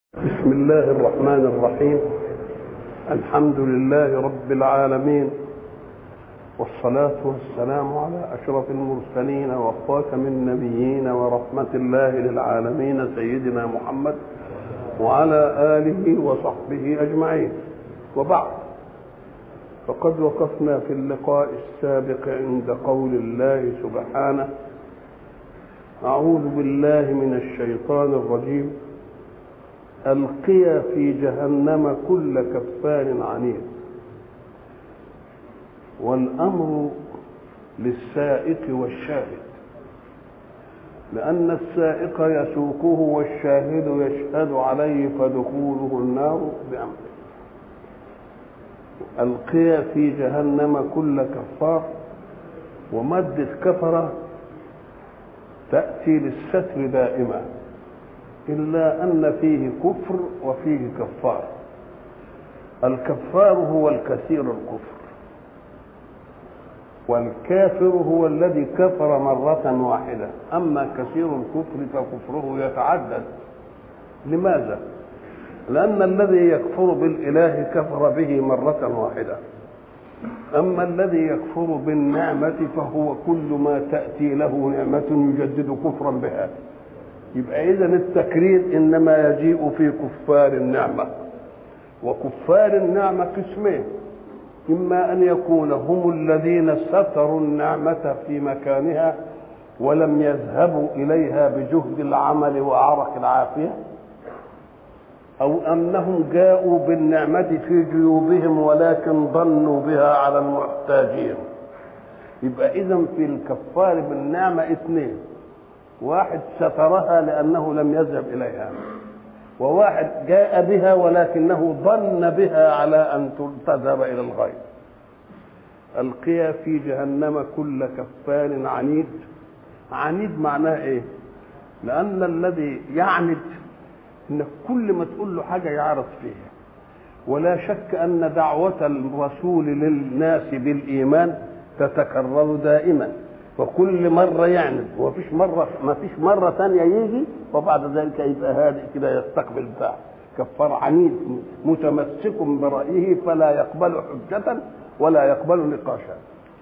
بسم الله الرحمن الرحيم الحمد لله رب العالمين والصلاة والسلام على أشرف المرسلين وخاتم النبيين ورحمة الله للعالمين سيدنا محمد وعلى آله وصحبه أجمعين وبعد فقد وقفنا في اللقاء السابق عند قول الله سبحانه أعوذ بالله من الشيطان الرجيم ألقي في جهنم كل كفار عنيد والأمر للسائق والشاهد لأن السائق يسوقه والشاهد يشهد عليه فدخوله النار بأمره ألقي في جهنم كل كفار ومادة كفرة تأتي للستر دائما إلا أن فيه كفر وفيه كفار الكفار هو الكثير الكفر والكافر هو الذي كفر مرة واحدة أما كثير الكفر فكفره يتعدد لماذا؟ لأن الذي يكفر بالإله كفر به مرة واحدة أما الذي يكفر بالنعمة فهو كل ما تأتي له نعمة يجدد كفرا بها يبقى إذا التكرير إنما يجيء في كفار النعمة وكفار النعمة قسمين إما أن يكون هم الذين ستروا النعمة في مكانها ولم يذهبوا إليها بجهد العمل وعرق العافية أو أنهم جاءوا بالنعمة في جيوبهم ولكن ظنوا بها على المحتاجين يبقى إذا في الكفار بالنعمة اثنين واحد سترها لأنه لم يذهب إليها وواحد جاء بها ولكنه ظن بها على أن تذهب إلى الغيب ألقي في جهنم كل كفار عنيد عنيد معناه إيه لأن الذي يعند إن كل ما تقول له حاجة يعرض فيها ولا شك أن دعوة الرسول للناس بالإيمان تتكرر دائما وكل مرة يعند ومفيش مرة ما فيش مرة ثانية يجي وبعد ذلك يبقى هادئ كده يستقبل بتاع كفار عنيد متمسك برأيه فلا يقبل حجة ولا يقبل نقاشا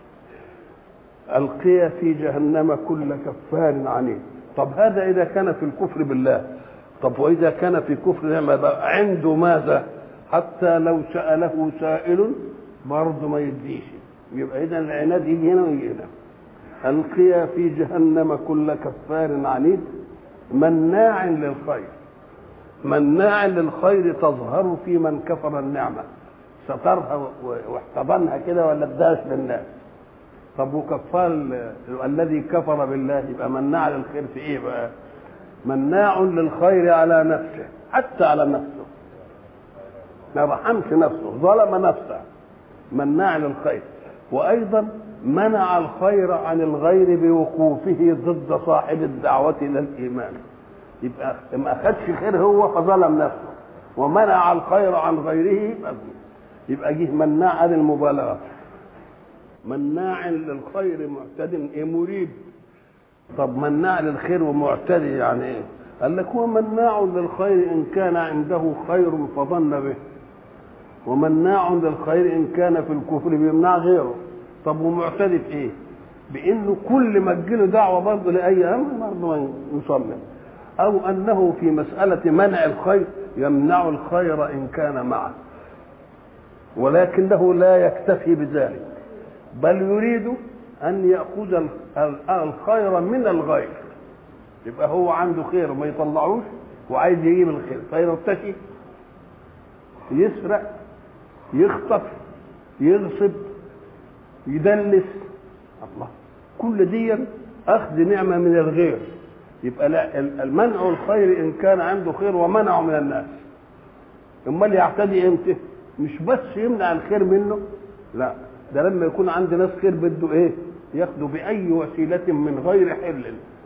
ألقي في جهنم كل كفار عنيد طب هذا إذا كان في الكفر بالله طب وإذا كان في كفر نعمة عنده ماذا حتى لو سأله سائل برضه ما يديش يبقى إذا العناد يجي هنا ويجي هنا ألقي في جهنم كل كفار عنيد مناع للخير مناع للخير تظهر في من كفر النعمة سترها واحتضنها كده ولا اداش للناس طب وكفار الذي كفر بالله يبقى مناع للخير في ايه بقى مناع للخير على نفسه حتى على نفسه ما رحمش نفسه ظلم نفسه مناع للخير وايضا منع الخير عن الغير بوقوفه ضد صاحب الدعوة إلى الإيمان يبقى ما أخدش خير هو فظلم نفسه ومنع الخير عن غيره يبقى, يبقى جه مناع عن المبالغة مناع للخير معتد إيه مريب طب مناع للخير ومعتدي يعني إيه؟ قال لك هو مناع للخير إن كان عنده خير فظن به ومناع للخير إن كان في الكفر بيمنع غيره طب ومعتدي في ايه؟ بانه كل ما تجيله دعوه برضه لاي امر برضه يصمم او انه في مساله منع الخير يمنع الخير ان كان معه ولكنه لا يكتفي بذلك بل يريد ان ياخذ الخير من الغير يبقى هو عنده خير ما يطلعوش وعايز يجيب الخير فيرتشي يسرق يخطف يغصب يدلس الله كل دي اخذ نعمه من الغير يبقى لا المنع الخير ان كان عنده خير ومنعه من الناس امال يعتدي امتى مش بس يمنع الخير منه لا ده لما يكون عند ناس خير بده ايه ياخده باي وسيله من غير حل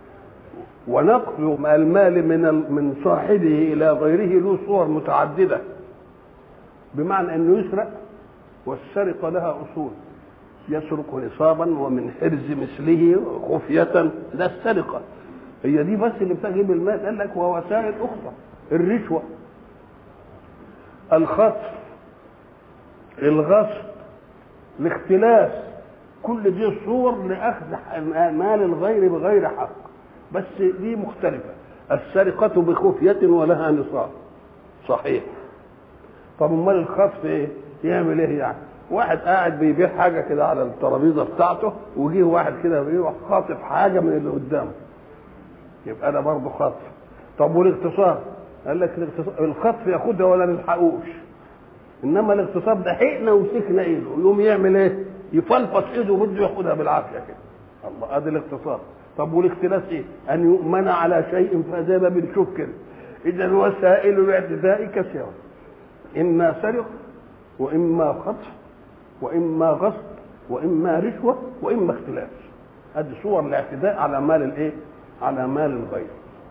ونقل المال من من صاحبه الى غيره له صور متعدده بمعنى انه يسرق والسرقه لها اصول يسرق نصابا ومن حرز مثله خفية ده السرقة هي دي بس اللي بتجيب المال قال لك ووسائل أخرى الرشوة الخطف الغصب الاختلاس كل دي صور لاخذ مال الغير بغير حق بس دي مختلفه السرقه بخفيه ولها نصاب صحيح طب امال الخطف ايه يعمل ايه يعني واحد قاعد بيبيع حاجه كده على الترابيزه بتاعته وجيه واحد كده بيروح خاطف حاجه من اللي قدامه يبقى ده برضه خطف طب والاغتصاب قال لك الاغتصاب الخطف ياخدها ولا نلحقوش انما الاغتصاب ده حقنا ومسكنا ايده يقوم يعمل ايه يفلفص ايده وبده ياخدها بالعافيه كده الله ادي الاغتصاب طب والاختلاس ايه ان يؤمن على شيء فزي ما بنشوف كده اذا وسائل الاعتداء كثيره اما سرقه واما خطف واما غصب واما رشوه واما اختلاس هذه صور الاعتداء على مال الايه على مال الغير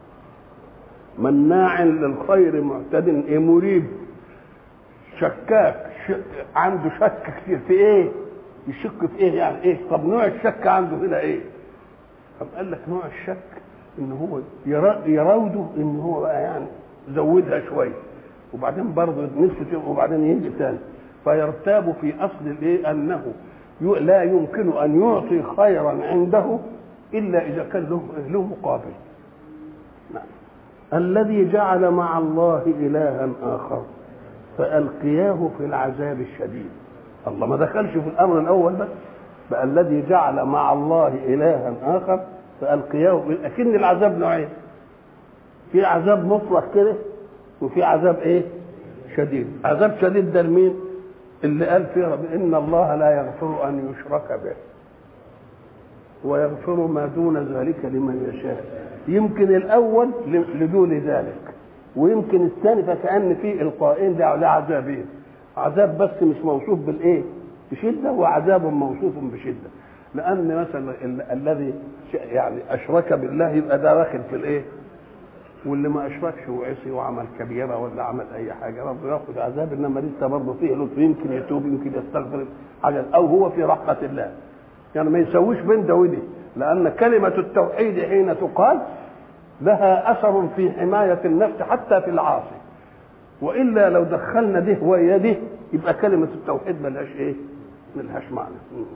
مناع للخير معتد ايه مريب شكاك ش... عنده شك كتير في ايه يشك في ايه يعني ايه طب نوع الشك عنده هنا ايه طب قال لك نوع الشك ان هو يرا... يراوده ان هو بقى يعني زودها شويه وبعدين برضه نفسه وبعدين يجي تاني فيرتاب في اصل الايه انه لا يمكن ان يعطي خيرا عنده الا اذا كان له له مقابل نعم. الذي جعل مع الله الها اخر فالقياه في العذاب الشديد الله ما دخلش في الامر الاول بس بقى الذي جعل مع الله الها اخر فالقياه اكن العذاب نوعين في عذاب مطلق كده وفي عذاب ايه شديد عذاب شديد ده لمين اللي قال فيه رب ان الله لا يغفر ان يشرك به ويغفر ما دون ذلك لمن يشاء يمكن الاول لدون ذلك ويمكن الثاني فكأن في القائين ده له عذابين عذاب بس مش موصوف بالايه بشده وعذاب موصوف بشده لان مثلا الذي يعني اشرك بالله يبقى ده داخل في الايه واللي ما اشركش وعصي وعمل كبيره ولا عمل اي حاجه ربه ياخذ عذاب انما لسه برضه فيه لطف يمكن يتوب يمكن يستغفر حاجه او هو في رحمه الله يعني ما يسويش بين ده ودي لان كلمه التوحيد حين تقال لها اثر في حمايه النفس حتى في العاصي والا لو دخلنا ده ويا ده يبقى كلمه التوحيد ملهاش ايه؟ ملهاش معنى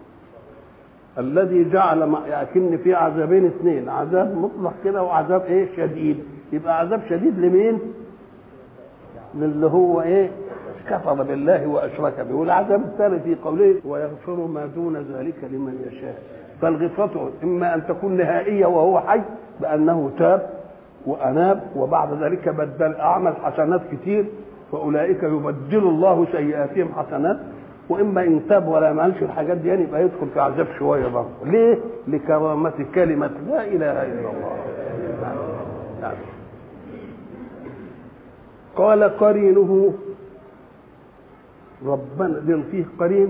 الذي جعل لكن في عذابين اثنين عذاب مطلق كده وعذاب ايه شديد يبقى عذاب شديد لمين للي هو ايه كفر بالله واشرك به والعذاب الثاني في قوله ويغفر ما دون ذلك لمن يشاء فالغفرة إما أن تكون نهائية وهو حي بأنه تاب وأناب وبعد ذلك بدل أعمل حسنات كتير فأولئك يبدل الله سيئاتهم حسنات واما ان تاب ولا ما عملش الحاجات دي يعني يبقى يدخل في عذاب شويه برضه ليه لكرامه كلمه لا اله الا الله يعني. قال قرينه ربنا دين فيه قرين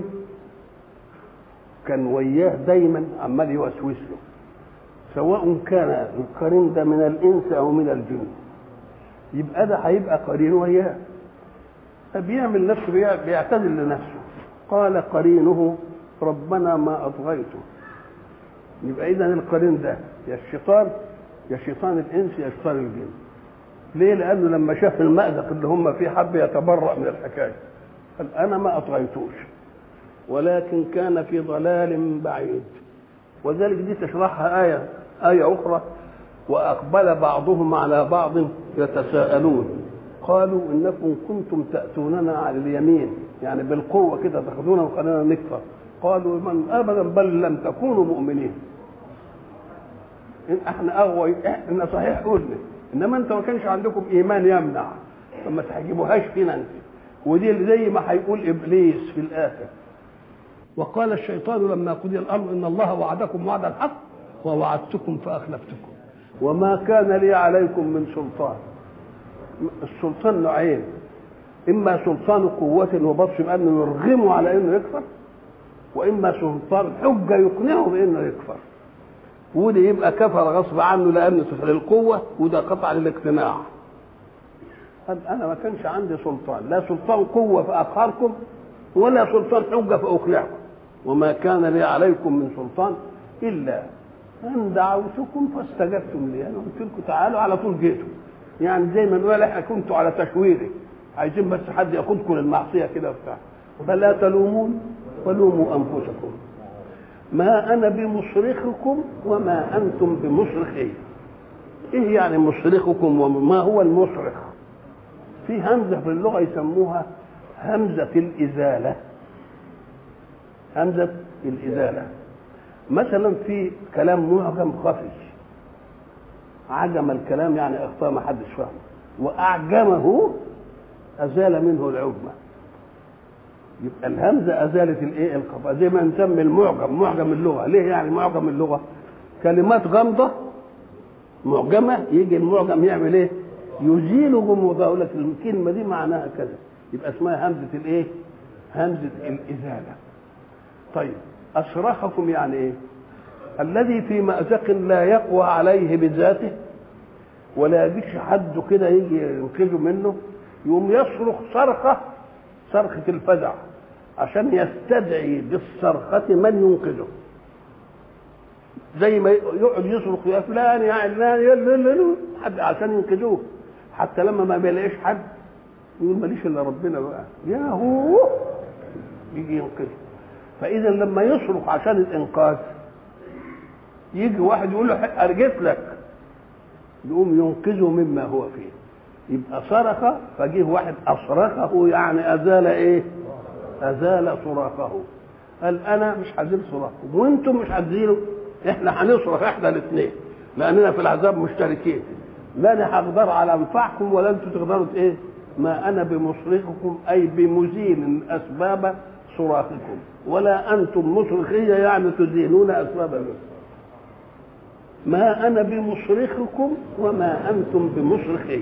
كان وياه دايما عمال يوسوس له سواء كان القرين ده من الانس او من الجن يبقى ده هيبقى قرين وياه بيعمل نفسه بيعتذر لنفسه قال قرينه ربنا ما اطغيته يبقى اذا القرين ده يا الشيطان يا شيطان الانس يا شيطان الجن ليه لانه لما شاف المأزق اللي هم فيه حب يتبرأ من الحكايه قال انا ما اطغيتوش ولكن كان في ضلال بعيد وذلك دي تشرحها آية آية أخرى وأقبل بعضهم على بعض يتساءلون قالوا إنكم كنتم تأتوننا على اليمين يعني بالقوة كده تاخذونا وخلينا نكفر قالوا من أبدا بل لم تكونوا مؤمنين إن احنا أغوى احنا صحيح قلنا إنما أنت ما كانش عندكم إيمان يمنع فما تحجبوهاش فينا أنت ودي زي ما هيقول إبليس في الآخر وقال الشيطان لما قضي الامر ان الله وعدكم وعد الحق ووعدتكم فاخلفتكم وما كان لي عليكم من سلطان السلطان نوعين اما سلطان قوة وبطش بانه يرغمه على انه يكفر واما سلطان حجة يقنعه بانه يكفر ودي يبقى كفر غصب عنه لانه للقوة وده قطع للاقتناع انا ما كانش عندي سلطان لا سلطان قوة فاقهركم ولا سلطان حجة فاقنعكم وما كان لي عليكم من سلطان الا ان دعوتكم فاستجبتم لي انا قلت لكم تعالوا على طول جيتوا يعني زي ما نقول احنا كنتوا على تشويري عايزين بس حد ياخدكم للمعصيه كده وبتاع فلا تلومون ولوموا انفسكم ما انا بمصرخكم وما انتم بمصرخي ايه يعني مصرخكم وما هو المصرخ في همزه في اللغه يسموها همزه الازاله همزه الازاله مثلا في كلام معجم خفي عجم الكلام يعني اخطاء ما حدش فهمه واعجمه ازال منه العجمه يبقى الهمزه ازالت الايه الخفاء زي ما نسمي المعجم معجم اللغه ليه يعني معجم اللغه كلمات غامضه معجمه يجي المعجم يعمل ايه يزيل غموضها يقول لك الكلمه دي معناها كذا يبقى اسمها همزه الايه همزه الازاله طيب أصرخكم يعني إيه؟ الذي في مأزق لا يقوى عليه بذاته ولا يجيش حد كده يجي ينقذه منه يقوم يصرخ صرخة صرخة الفزع عشان يستدعي بالصرخة من ينقذه زي ما يقعد يصرخ يا فلان يا علان حد عشان ينقذوه حتى لما ما بيلاقيش حد يقول ماليش الا ربنا بقى يا هو يجي ينقذه فاذا لما يصرخ عشان الانقاذ يجي واحد يقول له ارجت لك يقوم ينقذه مما هو فيه يبقى صرخ فجيه واحد اصرخه يعني ازال ايه ازال صراخه قال انا مش هزيل صراخكم وانتم مش هتزيلوا احنا هنصرخ احنا الاثنين لاننا في العذاب مشتركين لا انا هقدر على انفعكم ولا انتم تقدروا ايه ما انا بمصرخكم اي بمزيل اسباب صراخكم ولا انتم مصرخيه يعني تزيلون اسباب الرزق ما انا بمصرخكم وما انتم بمصرخي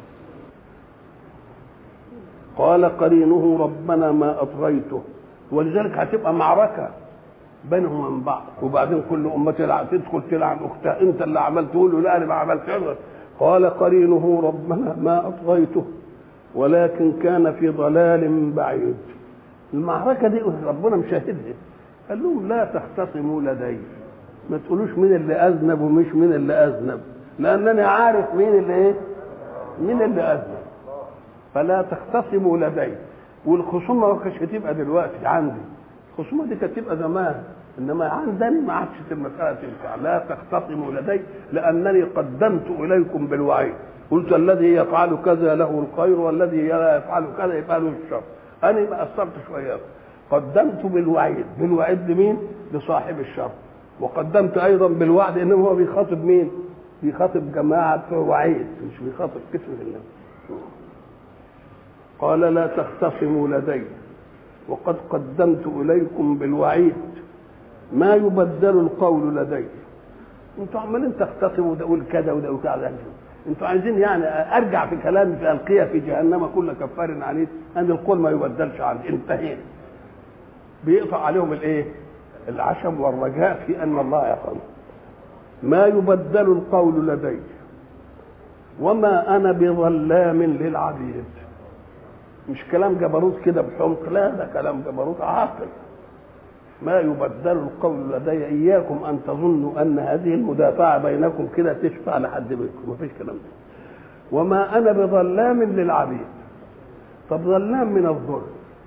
قال قرينه ربنا ما اطغيته ولذلك هتبقى معركه بينهم وبين بعض وبعدين كل امه تلعب تدخل تلعن اختها انت اللي عملت تقول له لا انا ما عملتش قال قرينه ربنا ما اطغيته ولكن كان في ضلال بعيد المعركه دي ربنا مشاهدها قال لهم لا تختصموا لدي ما تقولوش مين اللي اذنب ومش مين اللي اذنب لانني عارف مين اللي ايه مين اللي اذنب فلا تختصموا لدي والخصومه ما كانتش هتبقى دلوقتي عندي الخصومه دي كانت تبقى زمان انما عندني ما عادش المساله تنفع لا تختصموا لدي لانني قدمت اليكم بالوعيد قلت الذي يفعل كذا له الخير والذي لا يفعل كذا يبقى له الشر انا ما قصرتش وياكم قدمت بالوعيد بالوعيد لمين لصاحب الشر وقدمت ايضا بالوعد انه هو بيخاطب مين بيخاطب جماعه بتوع وعيد مش بيخاطب كتر الناس قال لا تختصموا لدي وقد قدمت اليكم بالوعيد ما يبدل القول لدي انتوا عمالين تختصموا ده اقول كذا وده اقول كذا انتوا عايزين يعني ارجع في كلامي في القيه في جهنم كل كفار عنيد ان القول ما يبدلش عندي انتهينا بيقطع عليهم الايه العشم والرجاء في ان الله يفعل ما يبدل القول لدي وما انا بظلام للعبيد مش كلام جبروت كده بحمق لا ده كلام جبروت عاقل ما يبدل القول لدي اياكم ان تظنوا ان هذه المدافعه بينكم كده تشفع لحد بينكم ما فيش كلام ده وما انا بظلام للعبيد طب ظلام من الظلم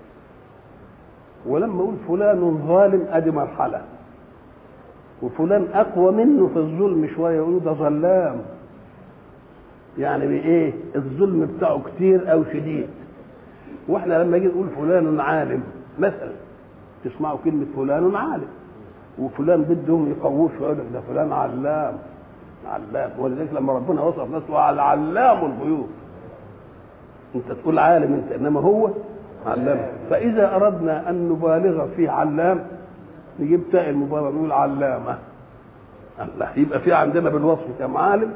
ولما اقول فلان ظالم ادي مرحله وفلان اقوى منه في الظلم شويه يقولوا ده ظلام يعني بايه الظلم بتاعه كتير او شديد واحنا لما نيجي نقول فلان عالم مثلا تسمعوا كلمه فلان عالم وفلان بدهم يقووه يقول لك ده فلان علام علام ولذلك لما ربنا وصف نفسه على علام الغيوب انت تقول عالم انت انما هو علام فاذا اردنا ان نبالغ في علام نجيب تاء المبالغه نقول علامه الله يبقى في عندنا بالوصف كم عالم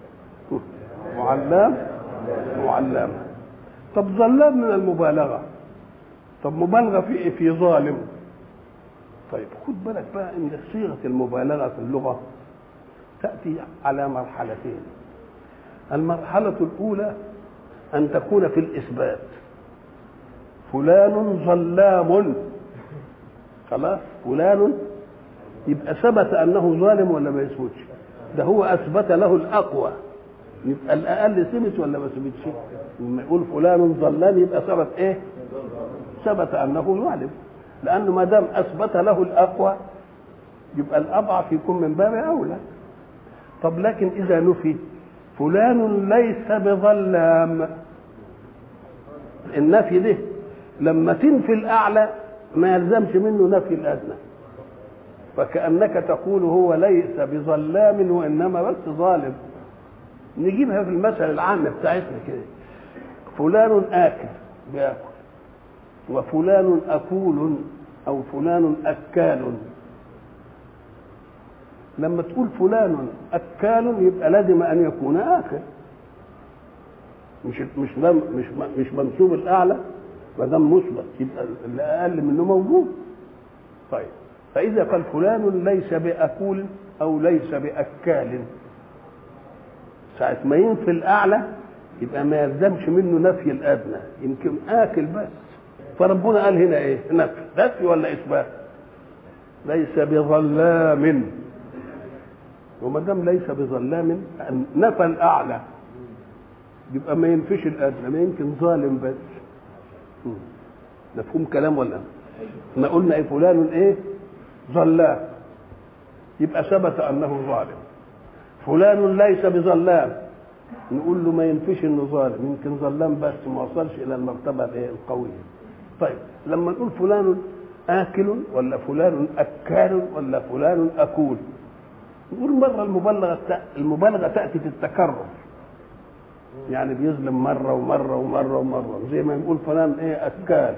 وعلام وعلامه طب ظلام من المبالغه طب مبالغه في ايه في ظالم طيب خد بالك بقى ان صيغه المبالغه في اللغه تاتي على مرحلتين المرحله الاولى ان تكون في الاثبات فلان ظلام خلاص فلان يبقى ثبت انه ظالم ولا ما يثبتش ده هو اثبت له الاقوى يبقى الاقل ثبت ولا ما ثبتش لما يقول فلان ظلام يبقى ثبت ايه ثبت انه يعلم لانه ما دام اثبت له الاقوى يبقى الاضعف يكون من باب اولى طب لكن اذا نفي فلان ليس بظلام النفي ده لما تنفي الاعلى ما يلزمش منه نفي الادنى فكانك تقول هو ليس بظلام وانما بس ظالم نجيبها في المثل العام بتاعتنا كده فلان اكل بياكل وفلان اكول او فلان اكال لما تقول فلان اكال يبقى لازم ان يكون اكل مش مش مش مش منسوب الاعلى ما دام مثبت يبقى اللي اقل منه موجود طيب فاذا قال فلان ليس باكول او ليس باكال ساعة ما ينفي الأعلى يبقى ما يلزمش منه نفي الأدنى يمكن آكل بس فربنا قال هنا إيه؟ نفي نفي ولا إثبات؟ ليس بظلام وما دام ليس بظلام نفى الأعلى يبقى ما ينفيش الأدنى ما يمكن ظالم بس مفهوم كلام ولا احنا قلنا ايه فلان ايه ظلام يبقى ثبت انه ظالم فلان ليس بظلام نقول له ما ينفيش انه ظالم يمكن ظلام بس ما وصلش الى المرتبه الايه القويه طيب لما نقول فلان آكل ولا فلان أكال ولا فلان أكول نقول مرة المبالغة المبالغة تأتي في التكرر يعني بيظلم مرة ومرة ومرة ومرة زي ما نقول فلان إيه أكال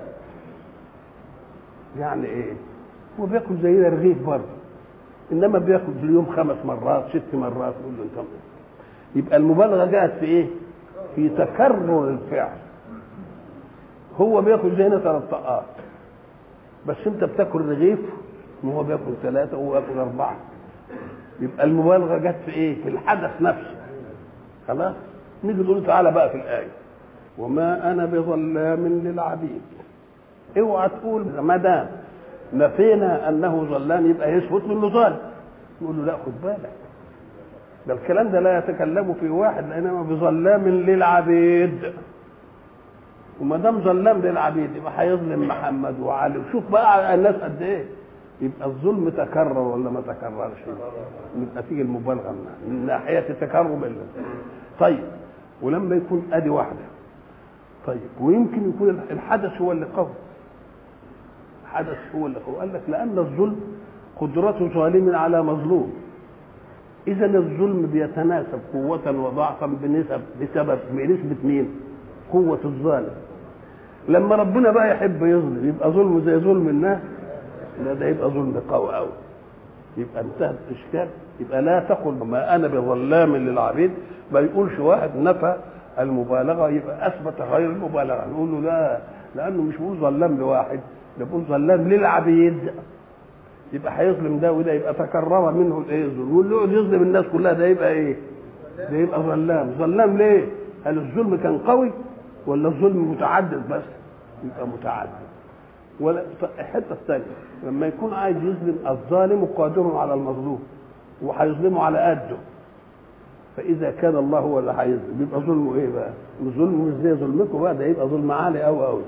يعني إيه هو بياكل زينا رغيف برضه انما بياكل في اليوم خمس مرات ست مرات يقول له انت يبقى المبالغه جاءت في ايه؟ في تكرر الفعل هو بياكل زينا ثلاث طاقات بس انت بتاكل رغيف وهو بياكل ثلاثه وهو بياكل اربعه يبقى المبالغه جت في ايه؟ في الحدث نفسه خلاص؟ نيجي نقول تعالى بقى في الايه وما انا بظلام للعبيد اوعى تقول ما دام نفينا انه ظلام يبقى يثبت انه ظالم نقول له لا خد بالك ده الكلام ده لا يتكلم في واحد انما بظلام للعبيد وما دام ظلام للعبيد يبقى هيظلم محمد وعلي وشوف بقى الناس قد ايه يبقى الظلم تكرر ولا ما تكررش يبقى تيجي المبالغه من ناحيه تكرر طيب ولما يكون ادي واحده طيب ويمكن يكون الحدث هو اللي قوي الحدث هو اللي قوي قال لك لان الظلم قدرة ظالم على مظلوم اذا الظلم بيتناسب قوة وضعفا بنسب بسبب بنسبة مين؟ قوة الظالم لما ربنا بقى يحب يظلم يبقى ظلمه زي ظلم الناس لا ده يبقى ظلم قوي قوي يبقى انتهت الاشكال يبقى لا تقل ما انا بظلام للعبيد ما يقولش واحد نفى المبالغه يبقى اثبت غير المبالغه نقول له لا لانه مش بيقول ظلام لواحد ده بيقول ظلام للعبيد يبقى هيظلم ده وده يبقى تكرر منه الايه الظلم واللي يقعد يظلم الناس كلها ده يبقى ايه؟ ده يبقى ظلام ظلام ليه؟ هل الظلم كان قوي ولا الظلم متعدد بس؟ يبقى متعدد ولا الحته الثانيه لما يكون عايز يظلم الظالم قادر على المظلوم وهيظلمه على قده فاذا كان الله هو اللي هيظلم يبقى ظلمه ايه بقى؟ ظلمه مش زي ظلمكم بقى ده يبقى ظلم عالي قوي قوي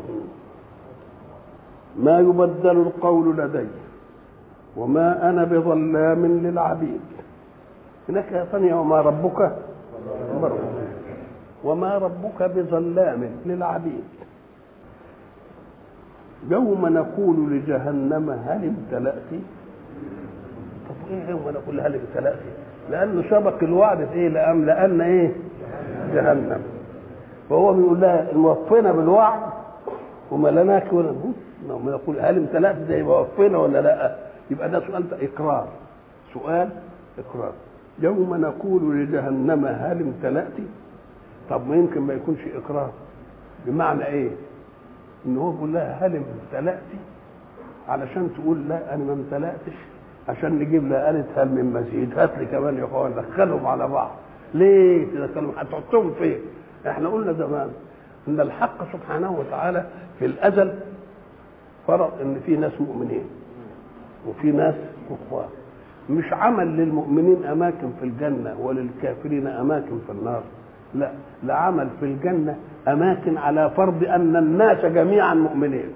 ما يبدل القول لدي وما انا بظلام للعبيد هناك ثانيه وما ربك مرة. وما ربك بظلام للعبيد يوم نقول لجهنم هل امتلأت طب ايه يوم نقول هل امتلأت لانه سبق الوعد في ايه لأم لأن ايه جهنم فهو بيقول لها موفينا بالوعد وما لناك ولا ما نقول هل امتلأت ده يبقى وفينا ولا لا يبقى ده سؤال اقرار سؤال اقرار يوم نقول لجهنم هل امتلأت طب ما يمكن ما يكونش اقرار بمعنى ايه ان هو بيقول لها هل امتلأت علشان تقول لا انا ما امتلأتش عشان نجيب لها قالت هل من مزيد هات لي كمان يا اخوان دخلهم على بعض ليه تدخلهم هتحطهم فين احنا قلنا زمان ان الحق سبحانه وتعالى في الازل فرض ان في ناس مؤمنين وفي ناس كفار مش عمل للمؤمنين اماكن في الجنه وللكافرين اماكن في النار لا لعمل في الجنة أماكن على فرض أن الناس جميعا مؤمنين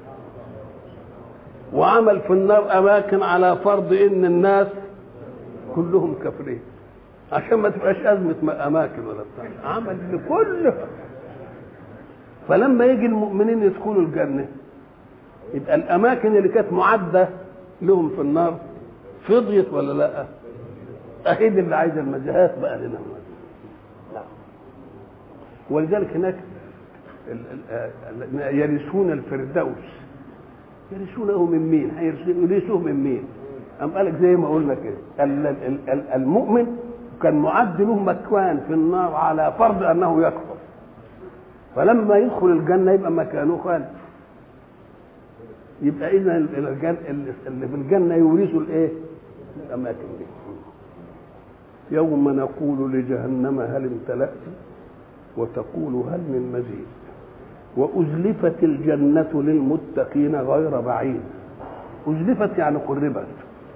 وعمل في النار أماكن على فرض أن الناس كلهم كافرين عشان ما تبقاش أزمة أماكن ولا بتاع عمل لكل فلما يجي المؤمنين يدخلوا الجنة يبقى الأماكن اللي كانت معدة لهم في النار فضيت ولا لا؟ أهيد اللي عايز المجاهات بقى لنا لا ولذلك هناك يرثون الفردوس يرثونه من مين؟ يرثوه من مين؟ أم قالك زي ما قلنا كده المؤمن كان معد له مكان في النار على فرض أنه يكفر فلما يدخل الجنة يبقى مكانه خالد يبقى إذا اللي في الجنة يورثوا الإيه؟ الأماكن دي يوم نقول لجهنم هل امتلأت وتقول هل من مزيد وأزلفت الجنة للمتقين غير بعيد أزلفت يعني قربت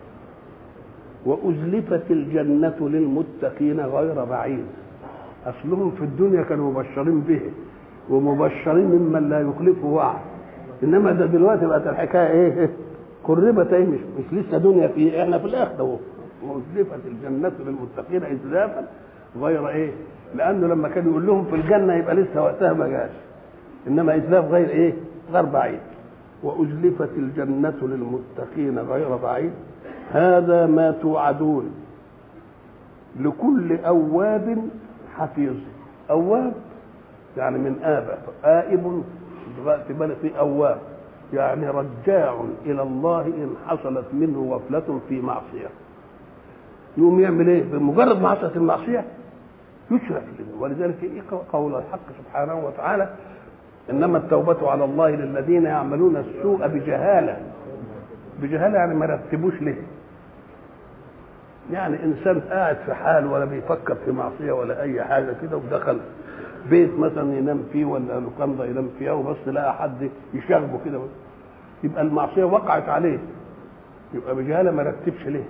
وأزلفت الجنة للمتقين غير بعيد أصلهم في الدنيا كانوا مبشرين به ومبشرين ممن لا يخلفه وعد إنما ده دلوقتي بقت الحكاية إيه قربت إيه مش, مش لسه دنيا في إحنا في الآخرة أهو وأزلفت الجنة للمتقين إزلافا غير إيه لأنه لما كان يقول لهم في الجنة يبقى لسه وقتها ما جاش إنما إزلاف غير إيه غير بعيد وأزلفت الجنة للمتقين غير بعيد هذا ما توعدون لكل أواب حفيظ أواب يعني من آبة آئب دلوقتي بالك في أواب يعني رجاع إلى الله إن حصلت منه غفلة في معصية يقوم يعمل إيه بمجرد معصية المعصية يشرك ولذلك قول الحق سبحانه وتعالى إنما التوبة على الله للذين يعملون السوء بجهالة بجهالة يعني ما رتبوش ليه يعني انسان قاعد في حال ولا بيفكر في معصيه ولا اي حاجه كده ودخل بيت مثلا ينام فيه ولا لوكاندا ينام فيها وبس لقى حد يشاغبه كده يبقى المعصيه وقعت عليه يبقى بجهاله ما رتبش ليه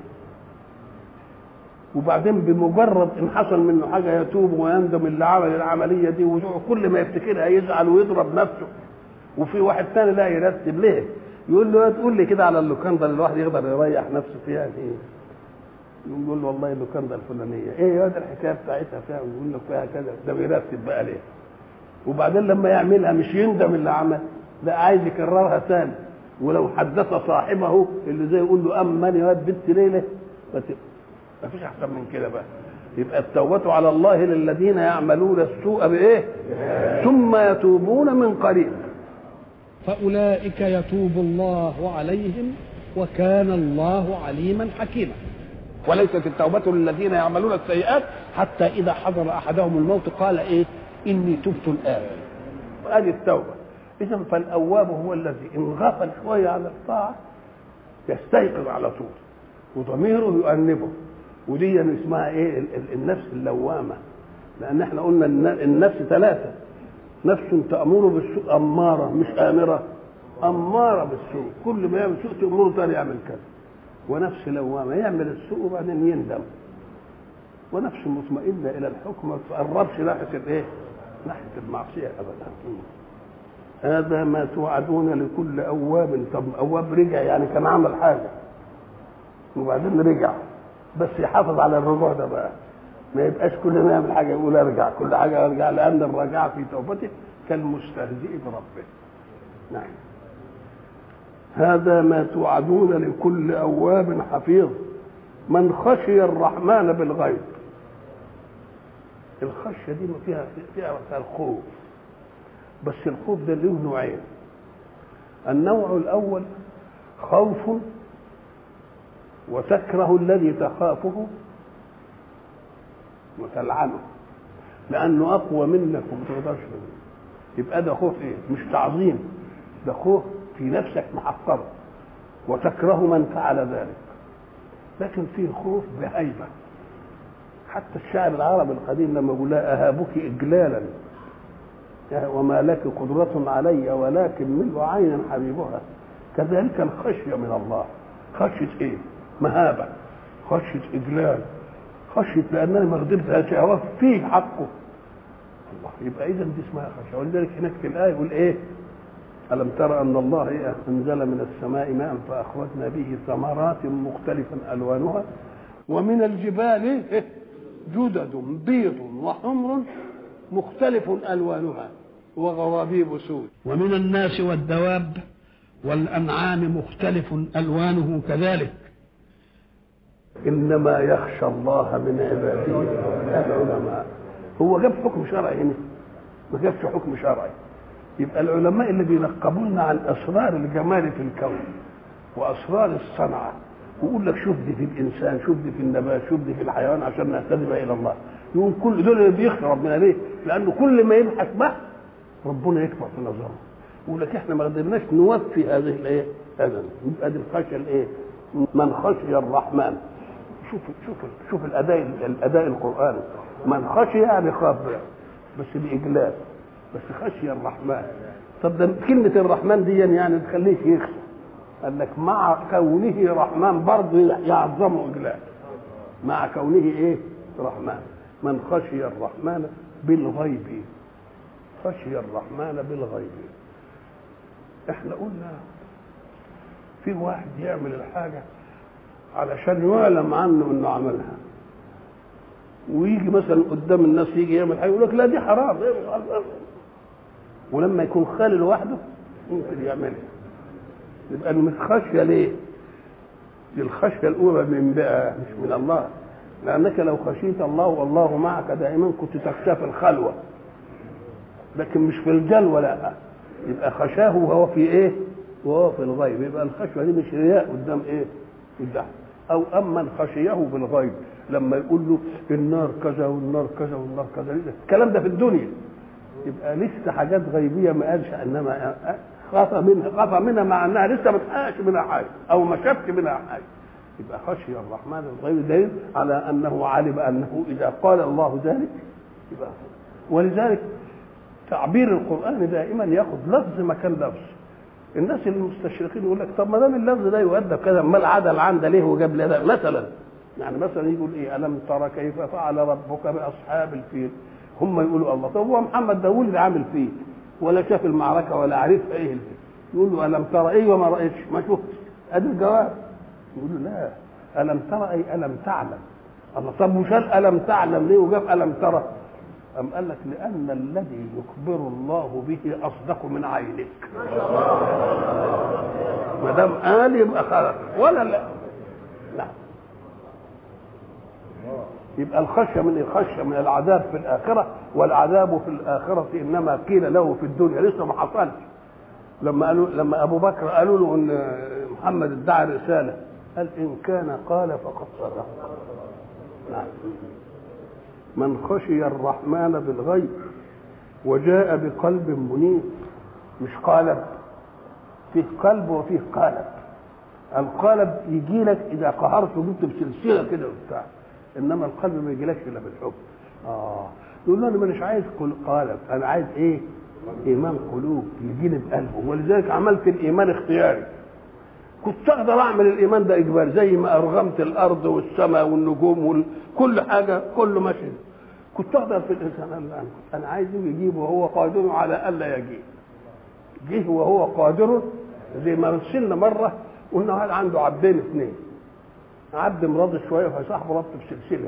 وبعدين بمجرد ان حصل منه حاجه يتوب ويندم اللي عمل العمليه دي وكل ما يفتكرها يزعل ويضرب نفسه وفي واحد ثاني لا يرتب ليه يقول له تقول لي كده على اللوكاندا اللي الواحد يقدر يريح نفسه فيها ايه يقول له والله اللوكاندا الفلانيه ايه يا ده الحكايه بتاعتها فيها ويقول لك فيها كذا ده بيرتب بقى ليه وبعدين لما يعملها مش يندم اللي عمل لا عايز يكررها ثاني ولو حدث صاحبه اللي زي يقول له امن يا واد بنت ليله ما فيش احسن من كده بقى يبقى التوبة على الله للذين يعملون السوء بإيه؟ ثم يتوبون من قريب. فأولئك يتوب الله عليهم وكان الله عليما حكيما. وليست التوبة للذين يعملون السيئات حتى إذا حضر أحدهم الموت قال إيه؟ إني تبت الآن. هذه التوبة. إذا فالأواب هو الذي إن غفل شوية عن الطاعة يستيقظ على طول وضميره يؤنبه ودي اسمها ايه النفس اللوامه لان احنا قلنا النفس ثلاثه نفس تامر بالسوء اماره مش امره اماره بالسوء كل ما يعمل سوء تامره تاني يعمل كذا ونفس لوامه يعمل السوء وبعدين يندم ونفس مطمئنه الى الحكم ما تقربش ناحيه الايه؟ ناحيه المعصيه ابدا هذا ما توعدون لكل اواب طب اواب رجع يعني كان عمل حاجه وبعدين رجع بس يحافظ على الرجوع ده بقى ما يبقاش كل ما يعمل حاجه يقول ارجع كل حاجه ارجع لان الرجاع في توبته كالمستهزئ بربه نعم هذا ما توعدون لكل اواب حفيظ من خشي الرحمن بالغيب الخشيه دي فيها فيها الخوف بس الخوف ده له نوعين النوع الاول خوف وتكره الذي تخافه وتلعنه لانه اقوى منك وما تقدرش يبقى ده خوف ايه مش تعظيم ده خوف في نفسك محقره وتكره من فعل ذلك لكن فيه خوف بهيبه حتى الشاعر العربي القديم لما يقول لها اهابك اجلالا وما لك قدرة علي ولكن من عين حبيبها كذلك الخشية من الله خشية ايه مهابة خشية إجلال خشية لأنني ما قدرت أوفيه حقه الله يبقى اذا دي اسمها خشيه ولذلك هناك في الايه يقول ايه ألم تر أن الله إيه أنزل من السماء ماء فأخرجنا به ثمرات مختلفا ألوانها ومن الجبال إيه جدد بيض وحمر مختلف ألوانها وغرابيب سود ومن الناس والدواب والأنعام مختلف ألوانه كذلك إنما يخشى الله من عباده العلماء هو جاب حكم شرعي هنا ما جابش حكم شرعي يبقى العلماء اللي بينقبوا لنا عن اسرار الجمال في الكون واسرار الصنعه ويقول لك شوف دي في الانسان شوف دي في النبات شوف دي في الحيوان عشان نهتدي بها الى الله يقول كل دول اللي بيخشى ربنا ليه؟ لانه كل ما يبحث بحث ربنا يكبر في نظره يقول لك احنا ما قدرناش نوفي هذه الايه؟ هذا يبقى دي الخشيه الايه؟ من خشي الرحمن شوف شوف شوف الاداء الاداء القراني من خشي يعني خاف بس باجلال بس خشي الرحمن طب ده كلمة الرحمن دي يعني تخليه يخشى قال لك مع كونه رحمن برضه يعظمه إجلال مع كونه إيه رحمن من خشي الرحمن بالغيب خشي الرحمن بالغيب احنا قلنا في واحد يعمل الحاجة علشان يعلم عنه انه عملها ويجي مثلا قدام الناس يجي يعمل حاجه يقول لك لا دي حرام ولما يكون خالي لوحده ممكن يعملها يبقى مش خشيه ليه؟ دي الخشيه الاولى من بقى مش من الله لانك لو خشيت الله والله معك دائما كنت تخشى في الخلوه لكن مش في الجلوه لا يبقى خشاه وهو في ايه؟ وهو في الغيب يبقى الخشيه دي مش رياء قدام ايه؟ قدام او اما خشيه بالغيب لما يقول له النار كذا والنار كذا والنار كذا الكلام ده في الدنيا يبقى لسه حاجات غيبيه ما قالش انما خاف منها خاف منها مع انها لسه ما تحققش منها حاجه او ما شافش منها حاجه يبقى خشي الرحمن الغيب دليل على انه علم انه اذا قال الله ذلك يبقى ولذلك تعبير القران دائما ياخذ لفظ مكان لفظ الناس المستشرقين يقول لك طب ما دام اللفظ ده يؤدب كذا امال عدل عن ده ليه وجاب لي ده مثلا يعني مثلا يقول ايه الم ترى كيف فعل ربك باصحاب الفيل هم يقولوا الله طب هو محمد ده اللي عامل فيه ولا شاف المعركه ولا عارف ايه الفيل يقول له الم ترى ايه وما رايتش ما شفتش ادي الجواب يقول له لا الم ترى اي الم تعلم الله طب وشال الم تعلم ليه وجاب الم ترى أم قال لك لأن الذي يخبر الله به أصدق من عينك ما دام قال يبقى خلق ولا لا لا يبقى الخشية من الخشية من العذاب في الآخرة والعذاب في الآخرة إنما قيل له في الدنيا لسه ما حصلش لما قالوا لما أبو بكر قالوا له إن محمد ادعى رسالة قال إن كان قال فقد صدق نعم من خشي الرحمن بالغيب وجاء بقلب منيب مش قالب فيه قلب وفيه قالب القالب يجي لك اذا قهرت وجبت بسلسله كده وبتاع انما القلب ما يجيلكش الا بالحب اه يقول له انا مش عايز كل قالب انا عايز ايه ايمان قلوب يجيني بقلبه ولذلك عملت الايمان اختياري كنت اقدر اعمل الايمان ده اجباري زي ما ارغمت الارض والسماء والنجوم وكل حاجه كله ماشي كنت اقدر في الانسان انا انا عايز يجيب وهو قادر على الا يجيب جه وهو قادر زي ما مثلنا مره قلنا هل عنده عبدين اثنين عبد مراضي شويه فصاحبه ربط بسلسله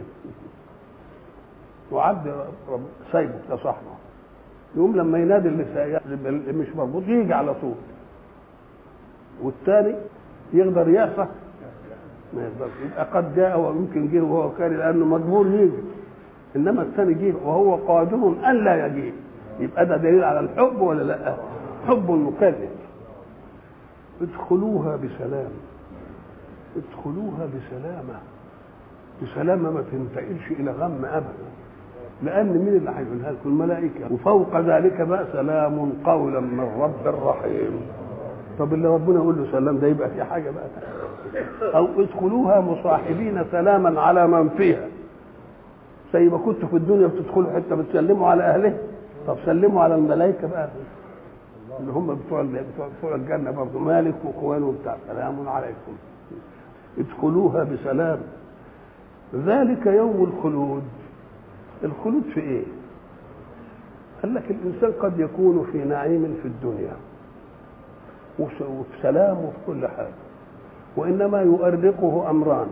وعبد سايبه لصاحبه يقوم لما ينادي اللي مش مربوط يجي على طول والثاني يقدر يعصى ما يقدرش يبقى قد جاء ويمكن جه وهو كاره لانه مجبور يجي انما الثاني جه وهو قادر ان لا يجيب يبقى ده دليل على الحب ولا لا؟ حب مكلف ادخلوها بسلام ادخلوها بسلامة بسلامة ما تنتقلش إلى غم أبدا لأن مين اللي هيقولها لكم الملائكة وفوق ذلك بقى سلام قولا من رب رحيم طب اللي ربنا يقول له سلام ده يبقى في حاجة بقى أو ادخلوها مصاحبين سلاما على من فيها زي ما كنتوا في الدنيا بتدخلوا حتة بتسلموا على أهله طب سلموا على الملائكة بقى اللي هم بتوع بتوع الجنة برضه مالك وإخوانه وبتاع سلام عليكم ادخلوها بسلام ذلك يوم الخلود الخلود في ايه قال لك الانسان قد يكون في نعيم في الدنيا وس- وفي سلام وفي كل حاجه وانما يؤرقه امران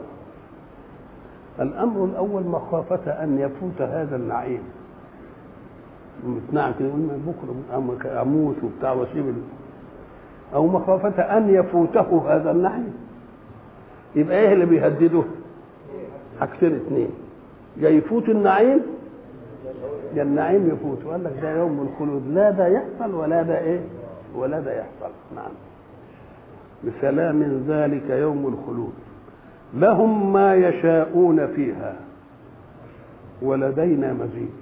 الامر الاول مخافه ان يفوت هذا النعيم نعم كده يقول من بكره أم- اموت وبتاع واسيب ال- او مخافه ان يفوته هذا النعيم يبقى ايه اللي بيهدده حاجتين اتنين يا يفوت النعيم يا النعيم يفوت وقال لك ده يوم الخلود لا ده يحصل ولا ده ايه ولا ده يحصل نعم بسلام ذلك يوم الخلود لهم ما يشاءون فيها ولدينا مزيد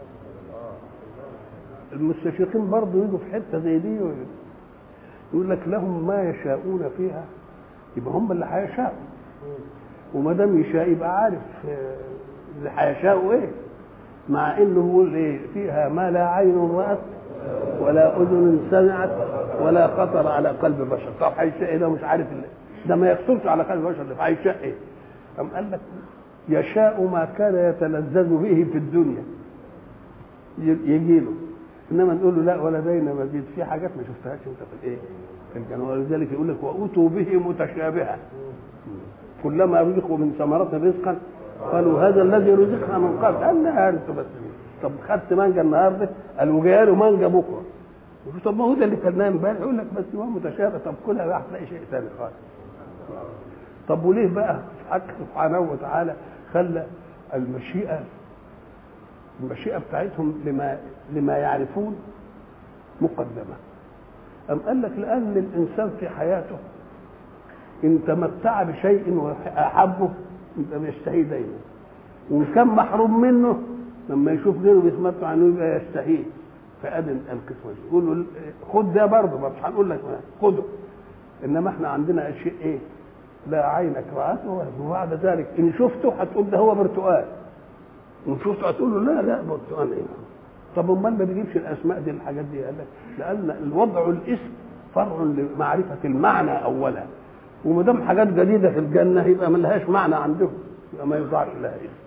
المستشرقين برضه يجوا في حته زي دي يقول لك لهم ما يشاءون فيها يبقى هم اللي هيشاءوا وما دام يشاء يبقى عارف آه، اللي هيشاءوا ايه مع انه يقول ايه فيها ما لا عين رأت ولا اذن سمعت ولا خطر على قلب بشر طب هيشاء ايه ده مش عارف اللي. ده ما يخطرش على قلب بشر ده هيشاء ايه أم قال لك يشاء ما كان يتلذذ به في الدنيا يجي له انما نقول له لا ولدينا مزيد في حاجات ما شفتهاش انت في الايه في الجنه ولذلك يقول لك واتوا به متشابها كلما رزقوا من ثمرات رزقا قالوا هذا الذي رزقنا من قبل قال لا انتوا بس طب خدت مانجا النهارده قالوا جاي له مانجا بكره يقول طب ما هو ده اللي كلناه امبارح يقول لك بس هو متشابه طب كلها بقى هتلاقي شيء ثاني خالص طب وليه بقى حق سبحانه وتعالى خلى المشيئه المشيئه بتاعتهم لما لما يعرفون مقدمه أم قال لك لأن الإنسان في حياته إن تمتع بشيء وأحبه يبقى بيشتهيه دايما وإن كان محروم منه لما يشوف غيره بيتمتع عنه يبقى يستهيه فأدي القسمة دي يقول له خد ده برضه مش هنقول لك خده إنما إحنا عندنا شيء إيه؟ لا عينك رأته وبعد ذلك إن شفته هتقول ده هو برتقال إن شفته هتقول له لا لا برتقال إيه؟ طب امال ما بيجيبش الاسماء دي الحاجات دي قال لك لان الوضع الاسم فرع لمعرفه المعنى اولا وما دام حاجات جديده في الجنه يبقى ما لهاش معنى عندهم يبقى ما يوضعش لها اسم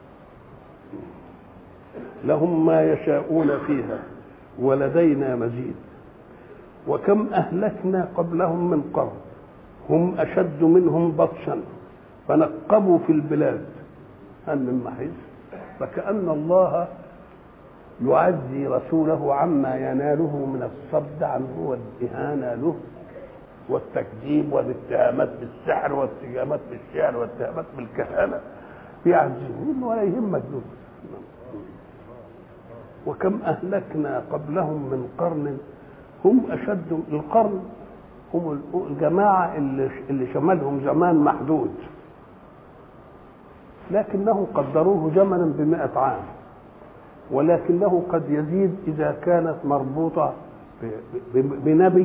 لهم ما يشاءون فيها ولدينا مزيد وكم اهلكنا قبلهم من قرن هم اشد منهم بطشا فنقبوا في البلاد هل من محيص فكأن الله يعزي رسوله عما يناله من الصد عنه والإهانة له والتكذيب والاتهامات بالسحر والاتهامات بالشعر والاتهامات بالكهانة يعزيه ولا يهمك دول وكم أهلكنا قبلهم من قرن هم أشد القرن هم الجماعة اللي اللي شملهم زمان محدود لكنهم قدروه زمنا بمئة عام ولكنه قد يزيد إذا كانت مربوطة بنبي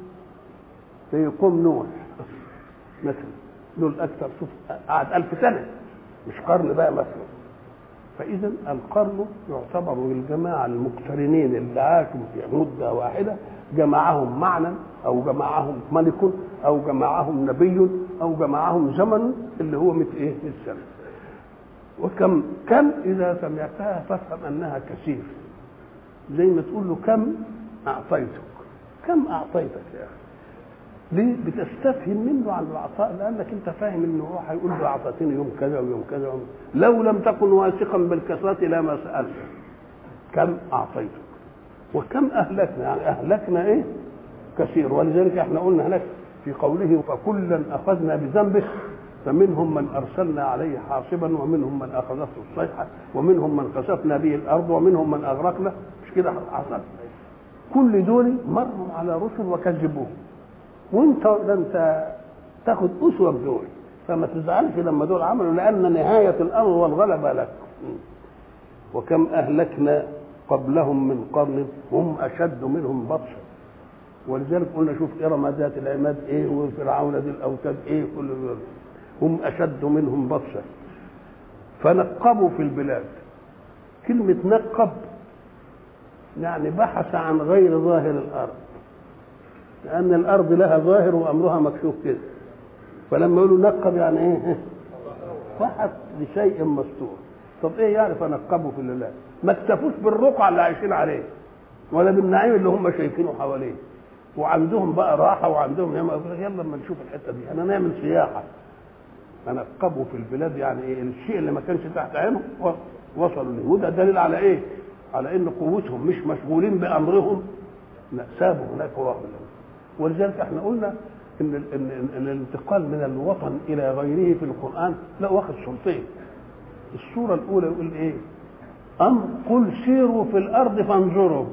فيقوم نوح مثلا دول أكثر شوف قعد ألف سنة مش قرن بقى مثلا فإذا القرن يعتبر للجماعة المقترنين اللي عاشوا في مدة واحدة جمعهم معنى أو جمعهم ملك أو جمعهم نبي أو جمعهم زمن اللي هو مثل إيه؟ مثل سنة وكم كم إذا سمعتها فافهم أنها كثير زي ما تقول له كم أعطيتك كم أعطيتك يا أخي ليه بتستفهم منه عن العطاء لأنك أنت فاهم إنه هو هيقول له أعطيتني يوم كذا ويوم كذا ويوم لو لم تكن واثقا بالكثرة لما سألت كم أعطيتك وكم أهلكنا يعني أهلكنا إيه كثير ولذلك احنا قلنا هناك في قوله فكلا أخذنا بذنبه فمنهم من ارسلنا عليه حاصبا ومنهم من اخذته الصيحه ومنهم من خسفنا به الارض ومنهم من اغرقنا مش كده حصل كل دول مروا على رسل وكذبوه وانت ده انت تاخد اسوه بدول فما تزعلش لما دول عملوا لان نهايه الامر والغلبه لك وكم اهلكنا قبلهم من قرن هم اشد منهم بطشا ولذلك قلنا شوف ارم ذات العماد ايه وفرعون ذي الاوتاد ايه كل دول هم أشد منهم بطشا فنقبوا في البلاد كلمة نقب يعني بحث عن غير ظاهر الأرض لأن الأرض لها ظاهر وأمرها مكشوف كده فلما يقولوا نقب يعني إيه؟ بحث لشيء مستور طب إيه يعني فنقبوا في البلاد ما اكتفوش بالرقعة اللي عايشين عليه ولا بالنعيم اللي هم شايفينه حواليه وعندهم بقى راحه وعندهم يلا يلا اما نشوف الحته دي انا نعمل سياحه تنقبوا في البلاد يعني ايه الشيء اللي ما كانش تحت عينه وصلوا له وده دليل على ايه؟ على ان قوتهم مش مشغولين بامرهم لا سابوا هناك وراحوا له ولذلك احنا قلنا ان, ال إن, إن الانتقال من الوطن الى غيره في القران لا واخد صورتين الصوره الاولى يقول ايه؟ امر قل سيروا في الارض فانظروا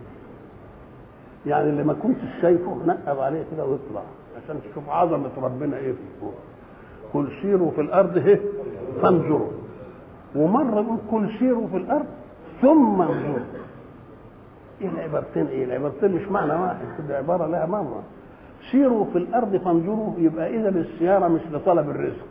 يعني اللي ما كنتش شايفه نقب عليه كده ويطلع عشان تشوف عظمه ربنا ايه في الكون قل سيروا في الارض ايه فانظروا ومره يقول قل سيروا في الارض ثم انظروا ايه العبارتين ايه العبارتين مش معنى واحد كده عباره لها مره سيروا في الارض فانظروا يبقى اذا السياره مش لطلب الرزق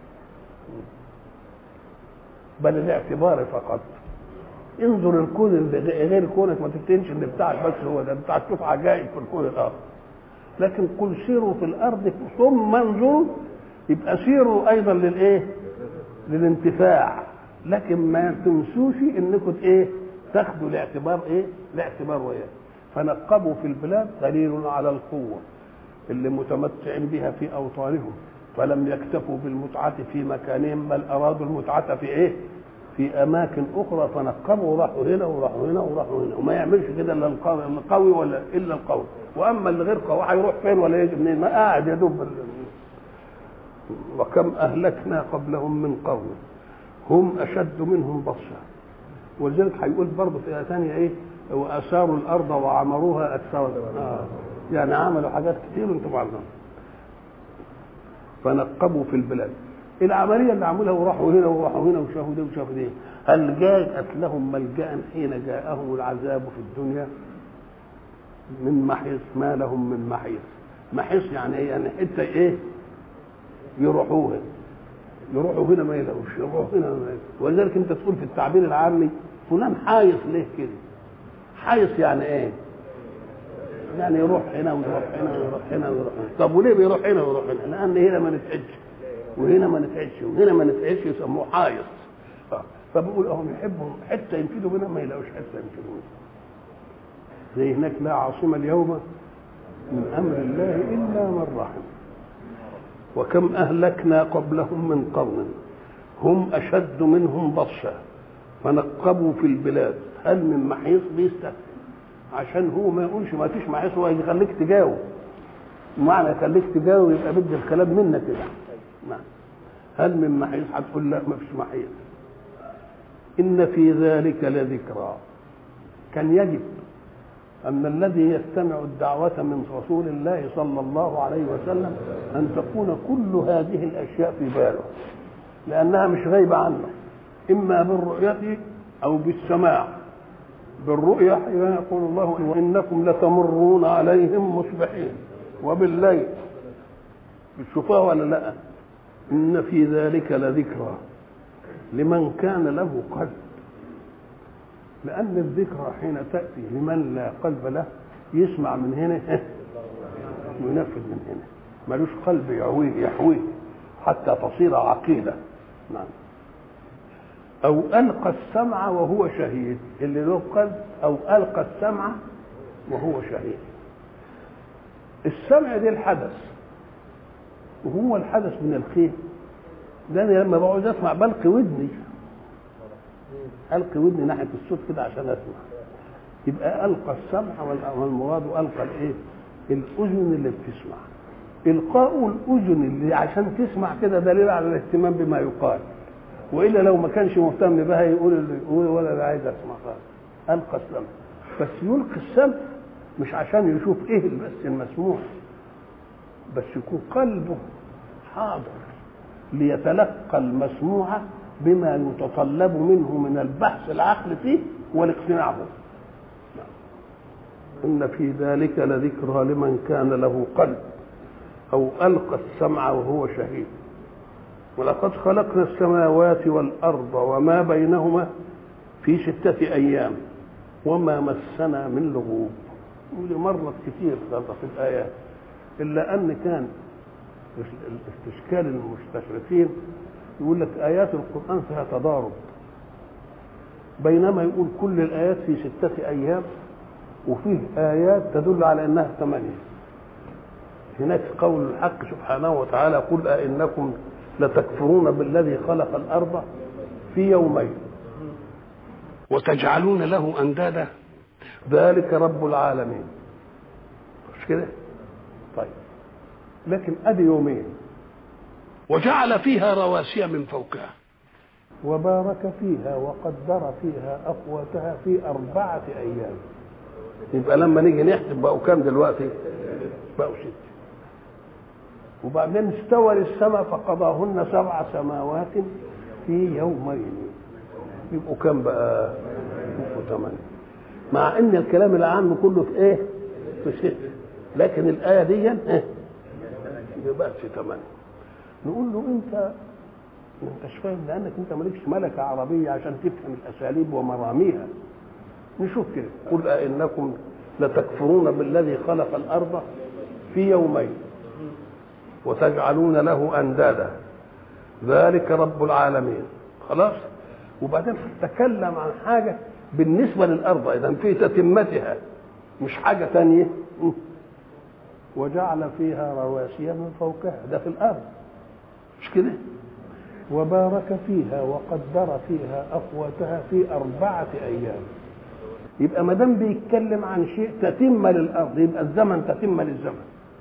بل لاعتبار فقط انظر الكون اللي غير كونك ما تفتنش ان بتاعك بس هو ده بتاعك تشوف عجائب في الكون الاخر لكن قل سيروا في الارض ثم انظروا يبقى سيروا ايضا للايه للانتفاع لكن ما تنسوش انكم ايه تاخدوا الاعتبار ايه الاعتبار وياه فنقبوا في البلاد دليل على القوه اللي متمتعين بها في اوطانهم فلم يكتفوا بالمتعه في مكانهم بل ارادوا المتعه في ايه في اماكن اخرى فنقبوا وراحوا هنا وراحوا هنا وراحوا هنا وما يعملش كده الا القوي ولا الا القوي واما اللي غير قوي هيروح فين ولا يجي منين ما قاعد يدوب وكم اهلكنا قبلهم من قرن هم اشد منهم بطشا ولذلك هيقول برضه في ايه ثانيه ايه واثاروا الارض وعمروها اكثر آه. يعني عملوا حاجات كتير انتم عارفين فنقبوا في البلاد العمليه اللي عملها وراحوا هنا وراحوا هنا وشافوا ده وشافوا ده هل جاءت لهم ملجا حين جاءهم العذاب في الدنيا من محيص ما لهم من محيص محيص يعني ايه يعني حته ايه يروحوها يروحوا هنا ما يلاقوش يروحوا هنا ما يلاقوش ولذلك انت تقول في التعبير العامي فلان حايص ليه كده حايص يعني ايه يعني يروح هنا ويروح هنا ويروح هنا ويروح هنا طب وليه بيروح هنا ويروح هنا لان هنا ما نتعدش وهنا ما نتعدش وهنا ما نتعدش يسموه حايص فبقول اهم يحبوا حته ينفذوا منها ما يلاقوش حته ينفذوا منها زي هناك لا عاصم اليوم من امر الله الا من رحم وكم اهلكنا قبلهم من قرن هم اشد منهم بطشا فنقبوا في البلاد هل من محيص بيستهزئ عشان هو ما يقولش ما فيش محيص هو يخليك تجاوب معنى يخليك تجاوب يبقى بدي الكلام منك كده نعم هل من محيص هتقول لا ما فيش محيص ان في ذلك لذكرى كان يجب أن الذي يستمع الدعوة من رسول الله صلى الله عليه وسلم أن تكون كل هذه الأشياء في باله لأنها مش غايبة عنه إما بالرؤية أو بالسماع بالرؤية يقول الله وإنكم لتمرون عليهم مصبحين وبالليل بتشوفوها ولا لا إن في ذلك لذكرى لمن كان له قلب لأن الذكرى حين تأتي لمن لا قلب له يسمع من هنا وينفذ من هنا ملوش قلب يعويه يحويه حتى تصير عقيدة نعم أو ألقى السمع وهو شهيد اللي له قلب أو ألقى السمع وهو شهيد السمع دي الحدث وهو الحدث من الخير ده أنا لما بقعد أسمع بلقي ودني القي ودني ناحيه الصوت كده عشان اسمع يبقى القى السمع والمراد القى الايه الاذن اللي بتسمع القاء الاذن اللي عشان تسمع كده دليل على الاهتمام بما يقال والا لو ما كانش مهتم بها يقول اللي يقول ولا لا عايز اسمع خالص القى السمع بس يلقي السمع مش عشان يشوف ايه بس المسموع بس يكون قلبه حاضر ليتلقى المسموع بما يتطلب منه من البحث العقل فيه والاقتناع به إن في ذلك لذكرى لمن كان له قلب أو ألقى السمع وهو شهيد ولقد خلقنا السماوات والأرض وما بينهما في ستة أيام وما مسنا من لغوب ودي مرت كتير في الآيات إلا أن كان استشكال المستشرقين يقول لك آيات القرآن فيها تضارب بينما يقول كل الآيات في ستة أيام وفيه آيات تدل على أنها ثمانية هناك قول الحق سبحانه وتعالى قل أئنكم لتكفرون بالذي خلق الأرض في يومين وتجعلون له اندادا ذلك رب العالمين مش كده طيب لكن ادي يومين وجعل فيها رواسي من فوقها وبارك فيها وقدر فيها اقواتها في اربعه ايام يبقى لما نيجي نحسب بقوا كام دلوقتي بقوا ست وبعدين استوى للسماء فقضاهن سبع سماوات في يومين يبقوا كام بقى يبقوا ثمانية مع ان الكلام العام كله في ايه في ست لكن الايه دي ايه يبقى في ثمانية نقول له انت ما انتش فاهم لانك انت مالكش ملكه عربيه عشان تفهم الاساليب ومراميها نشوف كده قل أئنكم لتكفرون بالذي خلق الأرض في يومين وتجعلون له أندادا ذلك رب العالمين خلاص وبعدين تكلم عن حاجة بالنسبة للأرض إذا في تتمتها مش حاجة تانية وجعل فيها رواسي من فوقها ده في الأرض مش كده وبارك فيها وقدر فيها أقواتها في أربعة أيام يبقى ما دام بيتكلم عن شيء تتم للأرض يبقى الزمن تتم للزمن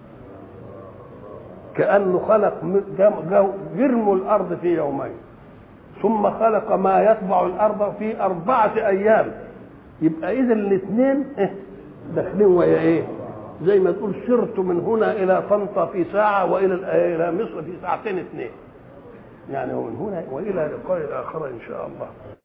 كأنه خلق جرم الأرض في يومين ثم خلق ما يتبع الأرض في أربعة أيام يبقى إذا الاثنين داخلين ويا إيه؟ زي ما تقول سرت من هنا إلى طنطا في ساعة وإلى إلى مصر في ساعتين اثنين يعني ومن هنا وإلى لقاء آخر إن شاء الله